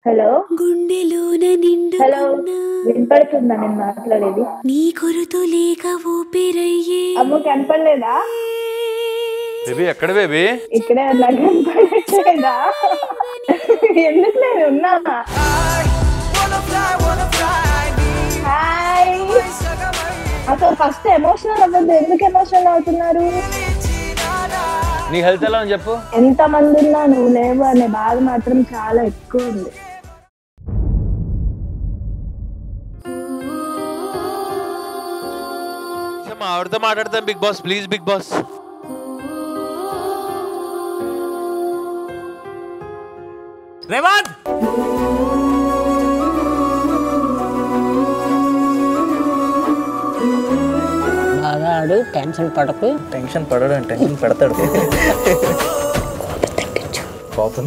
Hello గుండెలోన hello నిండుకున్నా వినపడుతుందా నేను మాట్లాడేది నీ కొరత లేక ఊపిరయ్యే అమ్మ కనపడలేదా బేబీ ఎక్కడ బేబీ ఇక్కడే ఉన్నా కనపడట్లేదా ఎందుకు నేను ఉన్నా హాయ్ అసలు ఫస్ట్ ఎమోషనల్ అవ్వద్దు ఎందుకు ఎమోషనల్ అవుతున్నారు నీ హెల్త్ ఎలా అని చెప్పు ఎంత మంది ఉన్నా నువ్వు లేవు అనే బాధ మాత్రం చాలా ఎక్కువ ఉంది మా ఆవిడతో మాట్లాడతాం Bigg Boss please Bigg Boss Revanth బాగా ఆడు టెన్షన్ పడకు టెన్షన్ పడడం టెన్షన్ పెడతాడు కోపం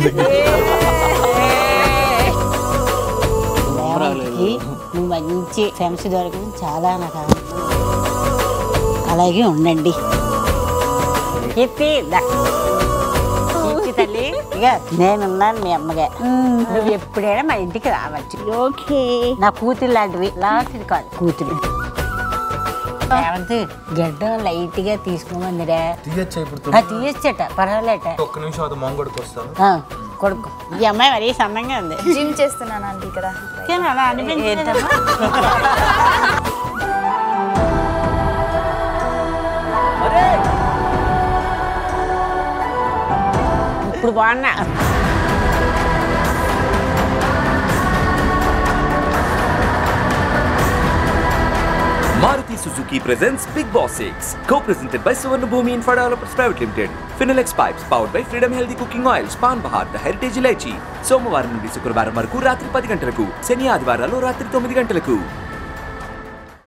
రేవంత్కి నువ్వు మంచి ఫ్రెండ్స్ దొరకడం చాలా నాకు ఆనందం. అలాగే ఉండండి కీర్తి దా. కీర్తి తల్లి ఇక నేనున్నాను మీ అమ్మగా నువ్వు ఎప్పుడైనా మా ఇంటికి రావచ్చు ఓకే నా కూతురు లాంటివి లాంటిది కాదు కూతురు రేవంత్ గడ్డం లైట్ గా తీసుకోమందిరా తీయచ్చా ఇప్పుడు ఆ, తీయొచ్చట పర్వాలేట ఒక్క నిమిషం అది మొంగడికి వస్తాను ఆ, కొడుకు ఈ అమ్మాయి మరీ సన్నంగా ఉంది జిమ్ చేస్తున్నాను ఆంటీ ఇక్కడ ఏం అలా అనిపించలేదమ్మా? ఇప్పుడు బాగున్నా Maruti Suzuki presents Big Boss 6, co-presented by Suvarna Bhumi Infra Developers Private Limited. Finilex Pipes, powered by Freedom Healthy Cooking Oils, Pan Bahar, The Heritage Ilaichi. సోమవారం నుండి శుక్రవారం వరకు రాత్రి పది గంటలకు శని ఆదివారాలు రాత్రి తొమ్మిది గంటలకు